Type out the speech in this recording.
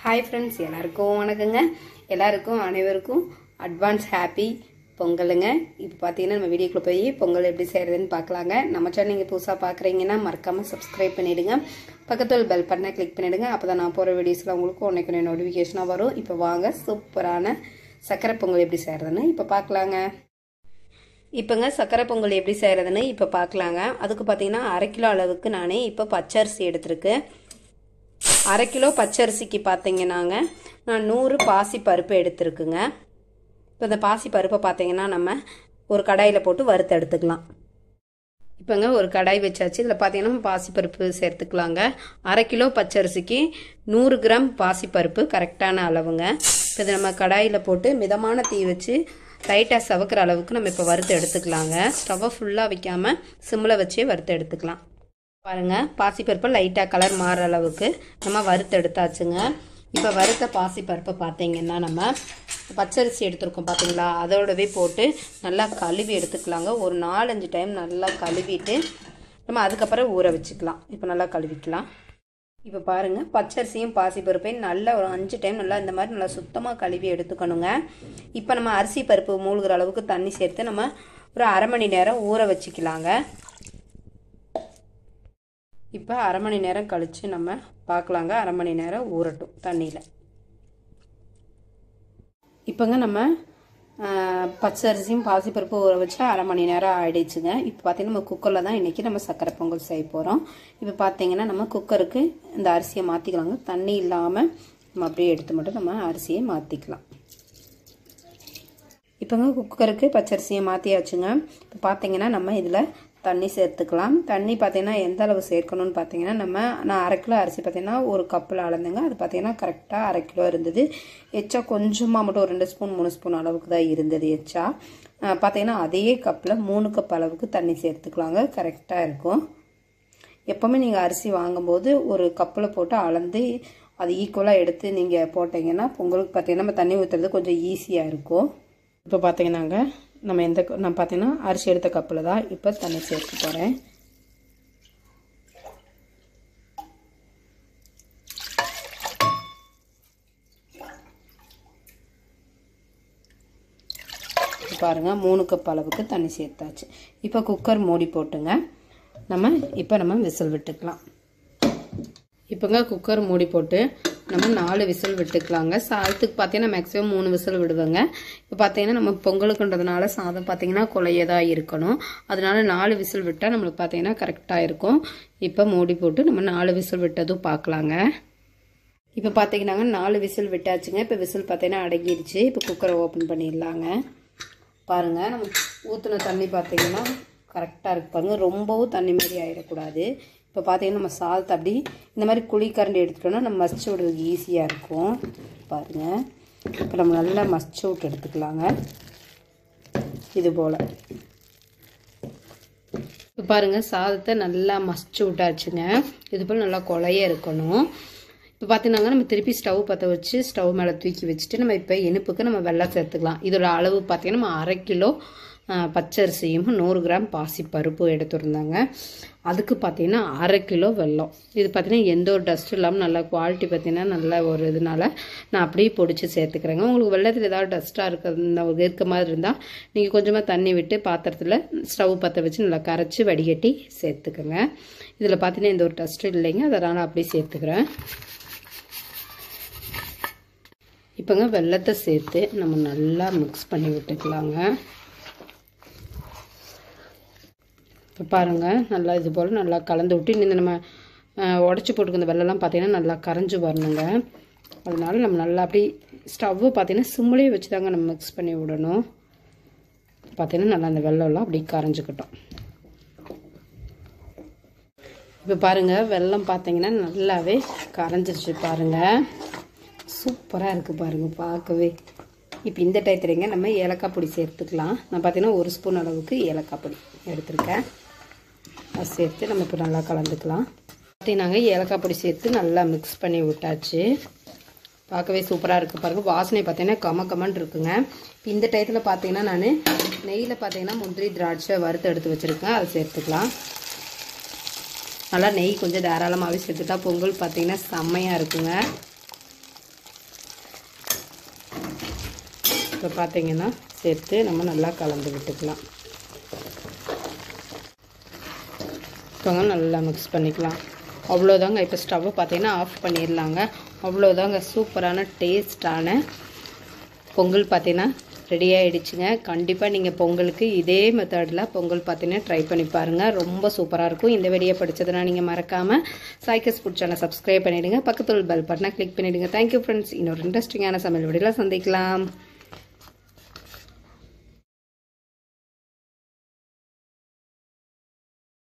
hi friends எல்லாருக்கும் வணக்கங்க எல்லாருக்கும் அனைவருக்கும் அட்வான்ஸ் ஹாப்பி பொங்கலுங்க இப்போ பார்த்தீங்கன்னா நம்ம வீடியோக்குள்ள போய் பொங்கல் எப்படி செய்கிறதுன்னு பார்க்கலாங்க நம்ம சேனல் நீங்கள் புதுசாக பார்க்குறீங்கன்னா மறக்காமல் சப்ஸ்கிரைப் பண்ணிவிடுங்க பக்கத்தில் பெல் பட்டனை கிளிக் பண்ணிவிடுங்க அப்போ தான் நான் போகிற வீடியோஸில் உங்களுக்கு உன்னைக்கு நோட்டிஃபிகேஷனாக வரும் இப்போ வாங்க சூப்பரான சக்கரை பொங்கல் எப்படி செய்கிறதுன்னு இப்போ பார்க்கலாங்க இப்போங்க சக்கரை பொங்கல் எப்படி செய்கிறதுன்னு இப்போ பார்க்கலாங்க அதுக்கு பார்த்தீங்கன்னா அரை கிலோ அளவுக்கு நானே இப்போ பச்சரிசி எடுத்திருக்கு அரை கிலோ பச்சரிசிக்கு பார்த்தீங்கன்னாங்க நான் நூறு பாசி பருப்பு எடுத்துருக்குங்க இப்போ இந்த பாசி பருப்பை பார்த்தீங்கன்னா நம்ம ஒரு கடாயில் போட்டு வறுத்து எடுத்துக்கலாம் இப்போங்க ஒரு கடாய் வச்சாச்சு இதில் பார்த்தீங்கன்னா பாசிப்பருப்பு சேர்த்துக்கலாங்க அரை கிலோ பச்சரிசிக்கு நூறு கிராம் பாசிப்பருப்பு கரெக்டான அளவுங்க இப்போ இதை நம்ம கடாயில் போட்டு மிதமான தீ வச்சு லைட்டாக சவக்கிற அளவுக்கு நம்ம இப்போ வறுத்து எடுத்துக்கலாங்க ஸ்டவ்வை ஃபுல்லாக வைக்காமல் சிம்மில் வச்சே வறுத்து எடுத்துக்கலாம் பாருங்கள் பாசிப்பருப்பு லைட்டாக கலர் மாறுற அளவுக்கு நம்ம வறுத்து எடுத்தாச்சுங்க இப்போ வறுத்த பாசிப்பருப்பை பார்த்தீங்கன்னா நம்ம பச்சரிசி எடுத்துருக்கோம் பார்த்தீங்களா அதோடவே போட்டு நல்லா கழுவி எடுத்துக்கலாங்க ஒரு நாலஞ்சு டைம் நல்லா கழுவிட்டு நம்ம அதுக்கப்புறம் ஊற வச்சுக்கலாம் இப்போ நல்லா கழுவிக்கலாம் இப்போ பாருங்கள் பச்சரிசியும் பாசிப்பருப்பையும் நல்லா ஒரு அஞ்சு டைம் நல்லா இந்த மாதிரி நல்லா சுத்தமாக கழுவி எடுத்துக்கணுங்க இப்போ நம்ம அரிசி பருப்பு மூழ்கிற அளவுக்கு தண்ணி சேர்த்து நம்ம ஒரு அரை மணி நேரம் ஊற வச்சுக்கலாங்க இப்போ அரை மணி நேரம் கழித்து நம்ம பார்க்கலாங்க அரை மணி நேரம் ஊறட்டும் தண்ணியில் இப்போங்க நம்ம பச்சரிசியும் பாசிப்பருப்பு ஊற வச்சு அரை மணி நேரம் ஆயிடுச்சுங்க இப்போ பார்த்தீங்கன்னா நம்ம குக்கரில் தான் இன்றைக்கி நம்ம சக்கரை பொங்கல் செய்ய போகிறோம் இப்போ பார்த்தீங்கன்னா நம்ம குக்கருக்கு இந்த அரிசியை மாற்றிக்கலாங்க தண்ணி இல்லாமல் நம்ம அப்படியே எடுத்து மட்டும் நம்ம அரிசியை மாற்றிக்கலாம் இப்போங்க குக்கருக்கு பச்சரிசியை மாற்றியாச்சுங்க இப்போ பார்த்தீங்கன்னா நம்ம இதில் தண்ணி சேர்த்துக்கலாம் தண்ணி பார்த்தீங்கன்னா எந்த அளவு சேர்க்கணும்னு பார்த்தீங்கன்னா நம்ம நான் அரை கிலோ அரிசி பார்த்தீங்கன்னா ஒரு கப்பில் அளந்துங்க அது பார்த்தீங்கன்னா கரெக்டாக அரை கிலோ இருந்தது எச்சா கொஞ்சமாக மட்டும் ஒரு ரெண்டு ஸ்பூன் மூணு ஸ்பூன் அளவுக்கு தான் இருந்தது எச்சா பார்த்தீங்கன்னா அதே கப்பில் மூணு கப் அளவுக்கு தண்ணி சேர்த்துக்கலாங்க கரெக்டாக இருக்கும் எப்போவுமே நீங்கள் அரிசி வாங்கும்போது ஒரு கப்பில் போட்டு அளந்து அது ஈக்குவலாக எடுத்து நீங்கள் போட்டிங்கன்னா பொங்கலுக்கு பார்த்தீங்கன்னா நம்ம தண்ணி ஊற்றுறது கொஞ்சம் ஈஸியாக இருக்கும் இப்போ பார்த்தீங்கன்னாங்க நம்ம எந்த நான் பார்த்தீங்கன்னா அரிசி எடுத்த கப்பில் தான் இப்போ தண்ணி சேர்க்க போகிறேன் பாருங்கள் மூணு கப் அளவுக்கு தண்ணி சேர்த்தாச்சு இப்போ குக்கர் மூடி போட்டுங்க நம்ம இப்போ நம்ம விசில் விட்டுக்கலாம் இப்போங்க குக்கர் மூடி போட்டு நம்ம நாலு விசில் விட்டுக்கலாங்க சாதத்துக்கு பார்த்தீங்கன்னா மேக்ஸிமம் மூணு விசில் விடுவேங்க இப்போ பார்த்தீங்கன்னா நம்ம பொங்கலுக்குன்றதுனால சாதம் பார்த்தீங்கன்னா குலையதாக இருக்கணும் அதனால நாலு விசில் விட்டால் நம்மளுக்கு பார்த்தீங்கன்னா கரெக்டாக இருக்கும் இப்போ மூடி போட்டு நம்ம நாலு விசில் விட்டதும் பார்க்கலாங்க இப்போ பார்த்தீங்கன்னாங்க நாலு விசில் விட்டாச்சுங்க இப்போ விசில் பார்த்தீங்கன்னா அடங்கிடுச்சு இப்போ குக்கரை ஓப்பன் பண்ணிடலாங்க பாருங்கள் நம்ம ஊற்றின தண்ணி பார்த்தீங்கன்னா கரெக்டாக இருக்கு பாருங்கள் ரொம்பவும் தண்ணி மாதிரி ஆகிடக்கூடாது இப்போ பார்த்தீங்கன்னா நம்ம சாதத்தை அப்படி இந்த மாதிரி குழி கரண்டி எடுத்துட்டோம்னா நம்ம மசிச்சு விடுறதுக்கு ஈஸியாக இருக்கும் பாருங்கள் இப்போ நம்ம நல்லா மசிச்சு விட்டு எடுத்துக்கலாங்க இது போல் இப்போ பாருங்கள் சாதத்தை நல்லா மசிச்சு விட்டாச்சுங்க இது போல் நல்லா கொலைய இருக்கணும் இப்போ பார்த்தீங்கன்னா நம்ம திருப்பி ஸ்டவ் பற்ற வச்சு ஸ்டவ் மேலே தூக்கி வச்சுட்டு நம்ம இப்போ இனிப்புக்கு நம்ம வெள்ளம் சேர்த்துக்கலாம் இதோட அளவு பார்த்தீங்கன்னா நம்ம அரை கிலோ பச்சரிசியும் நூறு கிராம் பாசி பருப்பு எடுத்துருந்தாங்க அதுக்கு பார்த்தீங்கன்னா அரை கிலோ வெல்லம் இது பார்த்தீங்கன்னா எந்த ஒரு டஸ்ட்டும் இல்லாமல் நல்லா குவாலிட்டி பார்த்தீங்கன்னா நல்ல ஒரு இதனால நான் அப்படியே பொடிச்சு சேர்த்துக்கிறேங்க உங்களுக்கு வெள்ளத்தில் ஏதாவது டஸ்ட்டாக இருக்கிறது இருக்க மாதிரி இருந்தால் நீங்கள் கொஞ்சமாக தண்ணி விட்டு பாத்திரத்தில் ஸ்டவ் பற்ற வச்சு நல்லா கரைச்சி வடிகட்டி சேர்த்துக்கோங்க இதில் பார்த்தீங்கன்னா எந்த ஒரு டஸ்ட்டும் இல்லைங்க அதனால் அப்படியே சேர்த்துக்கிறேன் இப்போங்க வெள்ளத்தை சேர்த்து நம்ம நல்லா மிக்ஸ் பண்ணி விட்டுக்கலாங்க இப்போ பாருங்கள் நல்லா இது போல் நல்லா கலந்து விட்டு இந்த நம்ம உடச்சி போட்டுக்கிற வெள்ளம்லாம் பார்த்தீங்கன்னா நல்லா கரைஞ்சி வரணுங்க அதனால நம்ம நல்லா அப்படி ஸ்டவ்வு பார்த்தீங்கன்னா சிம்மிலே வச்சு தாங்க நம்ம மிக்ஸ் பண்ணி விடணும் பார்த்தீங்கன்னா நல்லா அந்த வெள்ளம்லாம் அப்படி கரைஞ்சிக்கிட்டோம் இப்போ பாருங்கள் வெள்ளம் பார்த்தீங்கன்னா நல்லாவே கரைஞ்சிருச்சு பாருங்கள் சூப்பராக இருக்குது பாருங்கள் பார்க்கவே இப்போ இந்த டயத்துலங்க நம்ம ஏலக்காய் பொடி சேர்த்துக்கலாம் நான் பார்த்தீங்கன்னா ஒரு ஸ்பூன் அளவுக்கு ஏலக்காய் பொடி எடுத்திருக்கேன் அது சேர்த்து நம்ம இப்போ நல்லா கலந்துக்கலாம் பார்த்தீங்கன்னாங்க ஏலக்காய் பொடி சேர்த்து நல்லா மிக்ஸ் பண்ணி விட்டாச்சு பார்க்கவே சூப்பராக இருக்குது பாருங்கள் வாசனை பார்த்தீங்கன்னா கம கமன் இருக்குங்க இப்போ இந்த டயத்தில் பார்த்தீங்கன்னா நான் நெய்யில் பார்த்தீங்கன்னா முந்திரி திராட்சை வறுத்து எடுத்து வச்சுருக்கேன் அதை சேர்த்துக்கலாம் நல்லா நெய் கொஞ்சம் தாராளமாகவே சேர்த்துட்டா பொங்கல் பார்த்தீங்கன்னா செம்மையாக இருக்குங்க இப்போ பார்த்தீங்கன்னா சேர்த்து நம்ம நல்லா கலந்து விட்டுக்கலாம் இப்போ நல்லா மிக்ஸ் பண்ணிக்கலாம் அவ்வளோதாங்க இப்போ ஸ்டவ்வை பார்த்தீங்கன்னா ஆஃப் பண்ணிடலாங்க அவ்வளோதாங்க சூப்பரான டேஸ்டான பொங்கல் பார்த்தீங்கன்னா ரெடி ஆகிடுச்சுங்க கண்டிப்பாக நீங்கள் பொங்கலுக்கு இதே மெத்தடில் பொங்கல் பார்த்தீங்கன்னா ட்ரை பண்ணி பாருங்கள் ரொம்ப சூப்பராக இருக்கும் இந்த வீடியோ படித்ததுனா நீங்கள் மறக்காமல் சாய்க்கஸ் ஃபுட் சேனல் சப்ஸ்கிரைப் பண்ணிவிடுங்க பக்கத்தில் பெல் பட்டனை கிளிக் பண்ணிவிடுங்க தேங்க்யூ ஃப்ரெண்ட்ஸ் இன்னொரு இன்ட்ரெஸ்டிங்கான சமையல் வீடியோவில் சந்திக்கலாம்